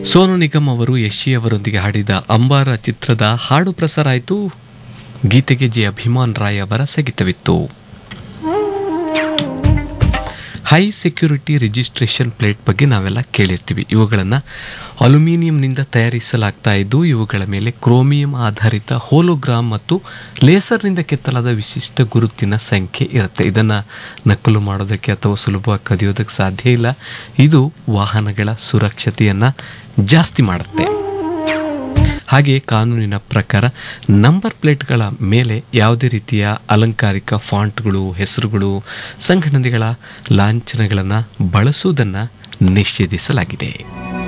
ಸೋನು ನಿಗಮ್ ಅವರು ಯಶಿ ಅವರೊಂದಿಗೆ ಹಾಡಿದ ಅಂಬಾರ ಚಿತ್ರದ ಹಾಡು ಪ್ರಸಾರ ಆಯಿತು ಗೀತೆಗೆ ಜಿ ಅಭಿಮಾನ್ ರಾಯ್ ಅವರ ಸಂಗೀತವಿತ್ತು ಹೈ ಸೆಕ್ಯೂರಿಟಿ ರಿಜಿಸ್ಟ್ರೇಷನ್ ಪ್ಲೇಟ್ ಬಗ್ಗೆ ನಾವೆಲ್ಲ ಕೇಳಿರ್ತೀವಿ ಇವುಗಳನ್ನು ಅಲ್ಯೂಮಿನಿಯಂನಿಂದ ತಯಾರಿಸಲಾಗ್ತಾ ಇದ್ದು ಇವುಗಳ ಮೇಲೆ ಕ್ರೋಮಿಯಂ ಆಧಾರಿತ ಹೋಲೋಗ್ರಾಮ್ ಮತ್ತು ಲೇಸರ್ನಿಂದ ಕೆತ್ತಲಾದ ವಿಶಿಷ್ಟ ಗುರುತಿನ ಸಂಖ್ಯೆ ಇರುತ್ತೆ ಇದನ್ನು ನಕಲು ಮಾಡೋದಕ್ಕೆ ಅಥವಾ ಸುಲಭವಾಗಿ ಕದಿಯೋದಕ್ಕೆ ಸಾಧ್ಯ ಇಲ್ಲ ಇದು ವಾಹನಗಳ ಸುರಕ್ಷತೆಯನ್ನು ಜಾಸ್ತಿ ಮಾಡುತ್ತೆ ಹಾಗೆ ಕಾನೂನಿನ ಪ್ರಕಾರ ನಂಬರ್ ಪ್ಲೇಟ್ಗಳ ಮೇಲೆ ಯಾವುದೇ ರೀತಿಯ ಅಲಂಕಾರಿಕ ಫಾಂಟ್ಗಳು ಹೆಸರುಗಳು ಸಂಘಟನೆಗಳ ಲಾಂಛನಗಳನ್ನು ಬಳಸುವುದನ್ನು ನಿಷೇಧಿಸಲಾಗಿದೆ